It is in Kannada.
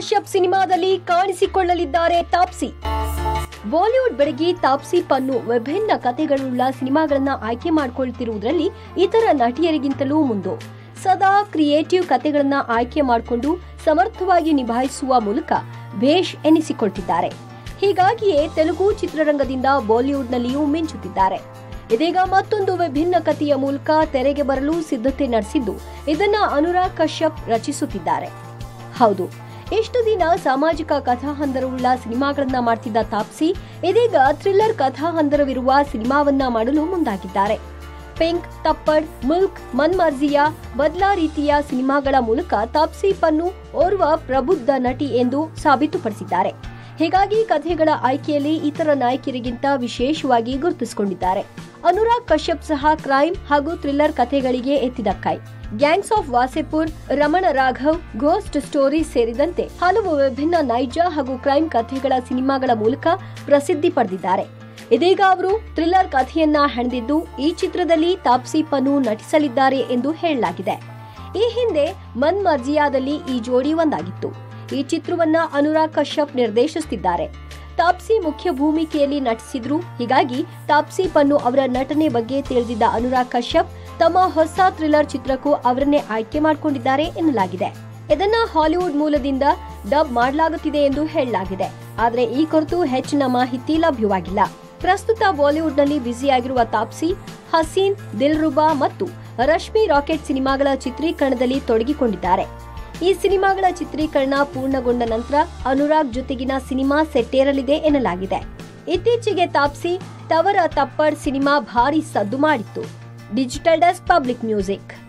ಕಶ್ಯಪ್ ಸಿನಿಮಾದಲ್ಲಿ ಕಾಣಿಸಿಕೊಳ್ಳಲಿದ್ದಾರೆ ತಾಪ್ಸಿ ಬಾಲಿವುಡ್ ಬೆಡಗಿ ತಾಪ್ಸಿ ಪನ್ನು ವಿಭಿನ್ನ ಕಥೆಗಳುಳ್ಳ ಸಿನಿಮಾಗಳನ್ನ ಆಯ್ಕೆ ಮಾಡಿಕೊಳ್ತಿರುವುದರಲ್ಲಿ ಇತರ ನಟಿಯರಿಗಿಂತಲೂ ಮುಂದು ಸದಾ ಕ್ರಿಯೇಟಿವ್ ಕಥೆಗಳನ್ನ ಆಯ್ಕೆ ಮಾಡಿಕೊಂಡು ಸಮರ್ಥವಾಗಿ ನಿಭಾಯಿಸುವ ಮೂಲಕ ಭೇಷ್ ಎನಿಸಿಕೊಳ್ತಿದ್ದಾರೆ ಹೀಗಾಗಿಯೇ ತೆಲುಗು ಚಿತ್ರರಂಗದಿಂದ ಬಾಲಿವುಡ್ನಲ್ಲಿಯೂ ಮಿಂಚುತ್ತಿದ್ದಾರೆ ಇದೀಗ ಮತ್ತೊಂದು ವಿಭಿನ್ನ ಕಥೆಯ ಮೂಲಕ ತೆರೆಗೆ ಬರಲು ಸಿದ್ಧತೆ ನಡೆಸಿದ್ದು ಇದನ್ನ ಅನುರಾಗ್ ಕಶ್ಯಪ್ ರಚಿಸುತ್ತಿದ್ದಾರೆ ಹೌದು ಇಷ್ಟು ದಿನ ಸಾಮಾಜಿಕ ಕಥಾಹಂದರವುಳ್ಳ ಸಿನಿಮಾಗಳನ್ನ ಮಾಡ್ತಿದ್ದ ತಾಪ್ಸಿ ಇದೀಗ ಥ್ರಿಲ್ಲರ್ ಕಥಾಹಂದರವಿರುವ ಸಿನಿಮಾವನ್ನ ಮಾಡಲು ಮುಂದಾಗಿದ್ದಾರೆ ಪಿಂಕ್ ತಪ್ಪಡ್ ಮುಲ್ಕ್ ಮನ್ಮರ್ಜಿಯಾ ಬದ್ಲಾ ರೀತಿಯ ಸಿನಿಮಾಗಳ ಮೂಲಕ ತಾಪ್ಸಿ ಪನ್ನು ಓರ್ವ ಪ್ರಬುದ್ಧ ನಟಿ ಎಂದು ಸಾಬೀತುಪಡಿಸಿದ್ದಾರೆ ಹೀಗಾಗಿ ಕಥೆಗಳ ಆಯ್ಕೆಯಲ್ಲಿ ಇತರ ನಾಯಕಿಯರಿಗಿಂತ ವಿಶೇಷವಾಗಿ ಗುರುತಿಸಿಕೊಂಡಿದ್ದಾರೆ ಅನುರಾಗ್ ಕಶ್ಯಪ್ ಸಹ ಕ್ರೈಮ್ ಹಾಗೂ ಥ್ರಿಲ್ಲರ್ ಕಥೆಗಳಿಗೆ ಎತ್ತಿದ ಕೈ gangs of Wasseypur Raman Raghav ghost story ಸೇರಿದಂತೆ ಹಲವು ವಿಭಿನ್ನ ನೈಜ ಹಾಗೂ ಕ್ರೈಮ್ ಕಥೆಗಳ ಸಿನಿಮಾಗಳ ಮೂಲಕ ಪ್ರಸಿದ್ಧಿ ಪಡೆದಿದ್ದಾರೆ ಇದೀಗ ಅವರು ಥ್ರಿಲ್ಲರ್ ಕಥೆಯನ್ನ ಹೆಣೆದಿದ್ದು ಈ ಚಿತ್ರದಲ್ಲಿ ತಾಪ್ಸಿ ಪನ್ನು ನಟಿಸಲಿದ್ದಾರೆ ಎಂದು ಹೇಳಲಾಗಿದೆ ಈ ಹಿಂದೆ ಮನ್ ಮರ್ಜಿಯಾದಲ್ಲಿ ಈ ಜೋಡಿ ಒಂದಾಗಿತ್ತು ಈ ಚಿತ್ರವನ್ನ ಅನುರಾಗ್ ಕಶ್ಯಪ್ ನಿರ್ದೇಶಿಸುತ್ತಿದ್ದಾರೆ ತಾಪ್ಸಿ ಮುಖ್ಯ ಭೂಮಿಕೆಯಲ್ಲಿ ನಟಿಸಿದ್ರು ಹೀಗಾಗಿ ತಾಪ್ಸಿ ಪನ್ನು ಅವರ ನಟನೆ ಬಗ್ಗೆ ತಿಳಿದಿದ್ದ ಅನುರಾಗ್ ಕಶ್ಯಪ್ ತಮ್ಮ ಹೊಸ ಥ್ರಿಲ್ಲರ್ ಚಿತ್ರಕ್ಕೂ ಅವರನ್ನೇ ಆಯ್ಕೆ ಮಾಡಿಕೊಂಡಿದ್ದಾರೆ ಎನ್ನಲಾಗಿದೆ ಇದನ್ನ ಹಾಲಿವುಡ್ ಮೂಲದಿಂದ ಡಬ್ ಮಾಡಲಾಗುತ್ತಿದೆ ಎಂದು ಹೇಳಲಾಗಿದೆ ಆದರೆ ಈ ಕುರಿತು ಹೆಚ್ಚಿನ ಮಾಹಿತಿ ಲಭ್ಯವಾಗಿಲ್ಲ ಪ್ರಸ್ತುತ ಬಾಲಿವುಡ್ನಲ್ಲಿ ಬ್ಯುಸಿಯಾಗಿರುವ ತಾಪ್ಸಿ ಹಸೀನ್ ದಿಲ್ರುಬಾ ಮತ್ತು ರಶ್ಮಿ ರಾಕೆಟ್ ಸಿನಿಮಾಗಳ ಚಿತ್ರೀಕರಣದಲ್ಲಿ ತೊಡಗಿಕೊಂಡಿದ್ದಾರೆ ಈ ಸಿನಿಮಾಗಳ ಚಿತ್ರೀಕರಣ ಪೂರ್ಣಗೊಂಡ ನಂತರ ಅನುರಾಗ್ ಜೊತೆಗಿನ ಸಿನಿಮಾ ಸೆಟ್ಟೇರಲಿದೆ ಎನ್ನಲಾಗಿದೆ ಇತ್ತೀಚೆಗೆ ತಾಪ್ಸಿ ತವರ ತಪ್ಪಡ್ ಸಿನಿಮಾ ಭಾರಿ ಸದ್ದು ಮಾಡಿತ್ತು ಡಿಜಿಟಲ್ ಡೆಸ್ಕ್ ಪಬ್ಲಿಕ್ ಮ್ಯೂಸಿಕ್